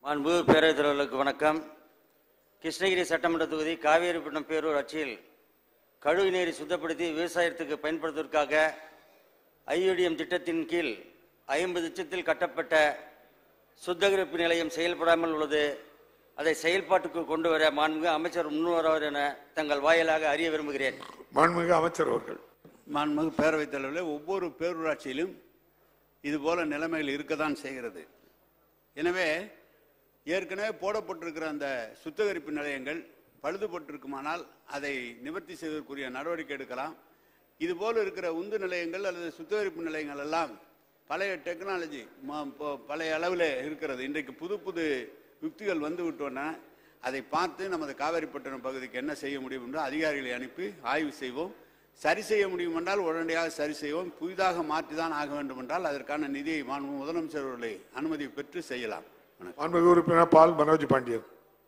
மாண்பு பேரவைத் தலைவர்களுக்கு வணக்கம் கிருஷ்ணகிரி சட்டமன்ற தொகுதி காவேரிப்பட்டினம் பேரூர் ஆட்சியில் கழிவு நீரை சுத்தப்படுத்தி விவசாயத்துக்கு பயன்படுத்துவதற்காக ஐயுடிஎம் திட்டத்தின் கீழ் ஐம்பது லட்சத்தில் கட்டப்பட்ட சுத்திகரிப்பு நிலையம் செயல்படாமல் உள்ளது அதை செயல்பாட்டுக்கு கொண்டு வர மாண்புமிகு அமைச்சர் முன்வருவார் என தங்கள் வாயிலாக அறிய விரும்புகிறேன் மாண்புமிகு அமைச்சர் அவர்கள் மாண்புமிகு பேரவைத் தலைவர்களே ஒவ்வொரு பேரூராட்சியிலும் இதுபோல நிலைமைகள் இருக்கத்தான் செய்கிறது எனவே ஏற்கனவே போடப்பட்டிருக்கிற அந்த சுத்திகரிப்பு நிலையங்கள் பழுதுபட்டிருக்குமானால் அதை நிவர்த்தி செய்வதற்குரிய நடவடிக்கை எடுக்கலாம் இதுபோல் இருக்கிற உந்து நிலையங்கள் அல்லது சுத்திகரிப்பு நிலையங்கள் எல்லாம் பழைய டெக்னாலஜி ம- ப- பழைய அளவில் இருக்கிறது இன்றைக்கு புது புது யுக்திகள் வந்து விட்டோன்னா அதை பார்த்து நமது காவேரிப்பட்டினம் பகுதிக்கு என்ன செய்ய முடியும் என்று அதிகாரிகளை அனுப்பி ஆய்வு செய்வோம் சரி செய்ய முடியும் என்றால் உடனடியாக சரி செய்வோம் புதிதாக மாற்றி தான் ஆக வேண்டும் என்றால் அதற்கான நிதியை மாண்பு முதலமைச்சர் அவர்களை அனுமதி பெற்று செய்யலாம் வணக்கம். மாண்புமிகு உறுப்பினர் பால் மனோஜ் பாண்டியன்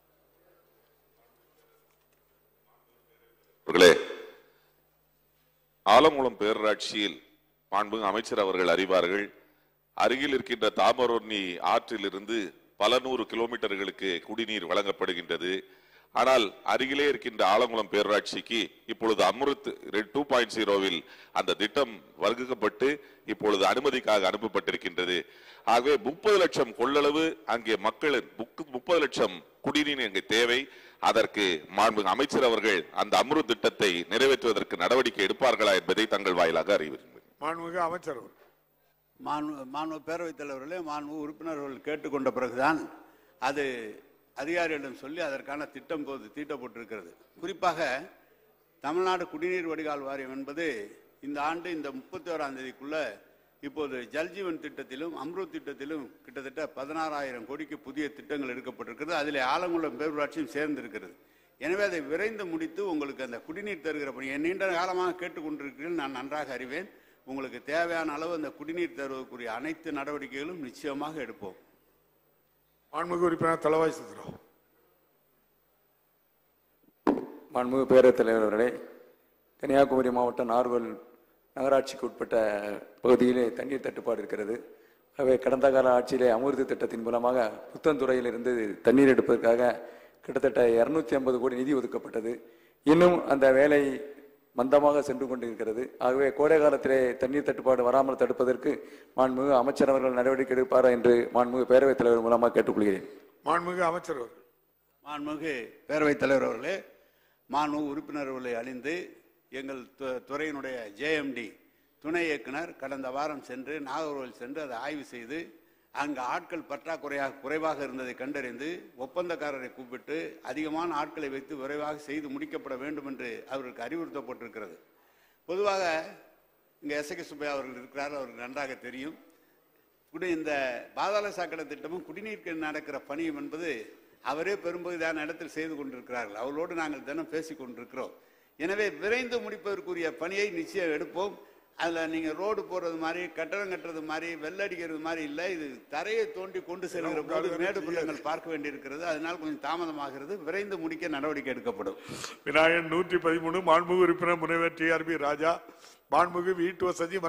அவர்களே ஆலங்குளம் பேரூராட்சியில் மாண்புமிகு அமைச்சர் அவர்கள் அறிவார்கள் அருகில் இருக்கின்ற தாமரோர்னி ஆற்றிலிருந்து பல நூறு கிலோமீட்டர்களுக்கு குடிநீர் வழங்கப்படுகின்றது ஆனால் அருகிலே இருக்கின்ற ஆலங்குளம் பேரூராட்சிக்கு இப்பொழுது அமிர்த் டூ பாயிண்ட் ஜீரோவில் அந்த திட்டம் வகுக்கப்பட்டு இப்பொழுது அனுமதிக்காக அனுப்பப்பட்டிருக்கின்றது ஆகவே முப்பது லட்சம் கொள்ளளவு அங்கே மக்கள் முப்பது லட்சம் குடிநீர் அங்கே தேவை அதற்கு மாண்புமிகு அமைச்சர் அவர்கள் அந்த அம்ருத் திட்டத்தை நிறைவேற்றுவதற்கு நடவடிக்கை எடுப்பார்களா என்பதை தங்கள் வாயிலாக அறிவிக்கிறேன் மாண்புமிகு அமைச்சர் அவர்கள் மாண்பு மாண்பு பேரவைத் தலைவர்களே மாண்பு உறுப்பினர்கள் கேட்டுக்கொண்ட பிறகுதான் அது அதிகாரிகளிடம் சொல்லி அதற்கான திட்டம் போது தீட்டப்பட்டிருக்கிறது குறிப்பாக தமிழ்நாடு குடிநீர் வடிகால் வாரியம் என்பது இந்த ஆண்டு இந்த முப்பத்தி ஓராம் தேதிக்குள்ள இப்போது ஜல்ஜீவன் திட்டத்திலும் அம்ருத் திட்டத்திலும் கிட்டத்தட்ட பதினாறாயிரம் கோடிக்கு புதிய திட்டங்கள் எடுக்கப்பட்டிருக்கிறது அதில் ஆலங்குளம் பேரூராட்சியும் சேர்ந்திருக்கிறது எனவே அதை விரைந்து முடித்து உங்களுக்கு அந்த குடிநீர் தருகிற பணி நீண்ட காலமாக கேட்டுக்கொண்டிருக்கிறீர்கள் நான் நன்றாக அறிவேன் உங்களுக்கு தேவையான அளவு அந்த குடிநீர் தருவதற்குரிய அனைத்து நடவடிக்கைகளும் நிச்சயமாக எடுப்போம் மாண்புமிகு உறுப்பினர் தலவாய் சுந்தரம் மாண்புமிகு பேரவைத் தலைவர் அவர்களே கன்னியாகுமரி மாவட்டம் நார்கோல் நகராட்சிக்கு உட்பட்ட பகுதியிலே தண்ணீர் தட்டுப்பாடு இருக்கிறது ஆகவே கடந்த கால ஆட்சியிலே அமிர்த திட்டத்தின் மூலமாக புத்தந்துறையிலிருந்து தண்ணீர் எடுப்பதற்காக கிட்டத்தட்ட இருநூத்தி ஐம்பது கோடி நிதி ஒதுக்கப்பட்டது இன்னும் அந்த வேலை மந்தமாக சென்று கொண்டிருக்கிறது ஆகவே கோடை காலத்திலே தண்ணீர் தட்டுப்பாடு வராமல் தடுப்பதற்கு மாண்புமிகு அமைச்சர் அவர்கள் நடவடிக்கை எடுப்பாரா என்று மாண்புமிகு பேரவைத் தலைவர் மூலமாக கேட்டுக்கொள்கிறேன் மாண்புமிகு அமைச்சர் அவர்கள் மாண்புமிகு பேரவைத் தலைவர் அவர்களே மாண்புமிகு உறுப்பினர்களை அழிந்து எங்கள் து- துறையினுடைய ஜேஎம்டி துணை இயக்குனர் கடந்த வாரம் சென்று நாகர்கோவில் சென்று அதை ஆய்வு செய்து அங்கு ஆட்கள் பற்றாக்குறையாக குறைவாக இருந்ததை கண்டறிந்து ஒப்பந்தக்காரரை கூப்பிட்டு அதிகமான ஆட்களை வைத்து விரைவாக செய்து முடிக்கப்பட வேண்டும் என்று அவருக்கு அறிவுறுத்தப்பட்டிருக்கிறது பொதுவாக இங்கே எஸ் கே சுப்பையா அவர்கள் இருக்கிறார் அவருக்கு நன்றாக தெரியும் குடி இந்த பாதாள சாக்கடை திட்டமும் குடிநீருக்கு நடக்கிற பணியும் என்பது அவரே பெரும்பகுதியான இடத்தில் செய்து கொண்டிருக்கிறார்கள் அவர்களோடு நாங்கள் தினம் பேசிக் கொண்டிருக்கிறோம் எனவே விரைந்து முடிப்பதற்குரிய பணியை நிச்சயம் எடுப்போம் அதில் நீங்கள் ரோடு போடுறது மாதிரி கட்டடம் கட்டுறது மாதிரி வெள்ளடிக்கிறது மாதிரி இல்லை இது தரையை தோண்டி கொண்டு செல்கிற போது மேடு பள்ளங்கள் பார்க்க வேண்டியிருக்கிறது அதனால் கொஞ்சம் தாமதமாகிறது விரைந்து முடிக்க நடவடிக்கை எடுக்கப்படும் விநாயகன் நூற்றி பதிமூணு மாண்புமிகு உறுப்பினர் முனைவர் டி ஆர் பி ராஜா மாண்புமிகு வீட்டு வசதி